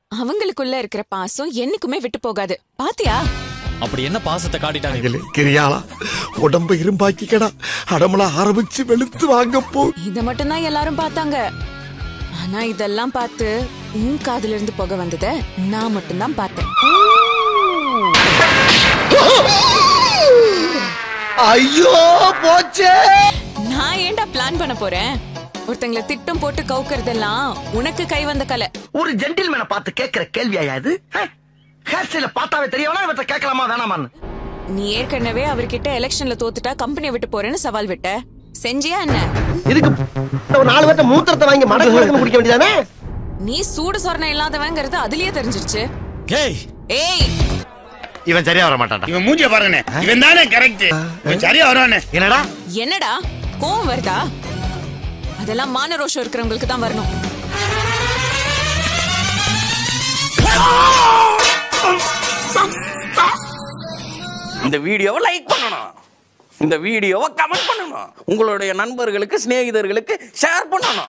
அவங்களுக்குள்ள இருக்கிற பாசம் என்னைக்குமே விட்டு போகாது பாத்தியா அப்படி என்ன பாசத்தை காட்டிட்டாங்க இதிலே கிரியாளா உடம்ப இரும்பாக்கிக்கடா அடமலா ஆரம்பிச்சு வெளுத்து வாங்க போ இத மட்டும்தான் எல்லாரும் பார்த்தாங்க ஆனா இதெல்லாம் பார்த்து உன் காதுல இருந்து புகை வந்தத நான் மட்டும்தான் பார்த்தேன் ஐயோ போச்சே நான் ஏன்டா பிளான் பண்ண போறேன் ஒருத்தங்களை திட்டம் போட்டு கவுக்கறதெல்லாம் உனக்கு கை வந்த கலை ஒரு ஜென்டில்மேனை பார்த்து கேட்கிற கேள்வியா இது ஹேர் ஸ்டைல பார்த்தாவே தெரியவனா இவற்றை கேட்கலாமா வேணாமான்னு நீ ஏற்கனவே அவர்கிட்ட எலெக்ஷன்ல தோத்துட்டா கம்பெனியை விட்டு போறேன்னு சவால் விட்ட செஞ்சியா என்ன இதுக்கு ஒரு நாலு பேர்த்த மூத்திரத்தை வாங்கி மடக்கு மடக்கு குடிக்க வேண்டியதானே நீ சூடு சொரணை இல்லாதவங்கிறது அதுலயே தெரிஞ்சிருச்சு ஏய் ஏய் இவன் சரியா வர மாட்டான்டா இவன் மூஞ்சிய பாருங்கண்ணே இவன் தானே கரெக்ட் இவன் சரியா வருவானே என்னடா என்னடா கோவம் வருதா அதெல்லாம் மான ரோஷம் இருக்கிறவங்களுக்கு தான் வரணும் இந்த வீடியோவை லைக் பண்ணணும் இந்த வீடியோவை கமெண்ட் பண்ணணும் உங்களுடைய நண்பர்களுக்கு சிநேகிதர்களுக்கு ஷேர் பண்ணணும்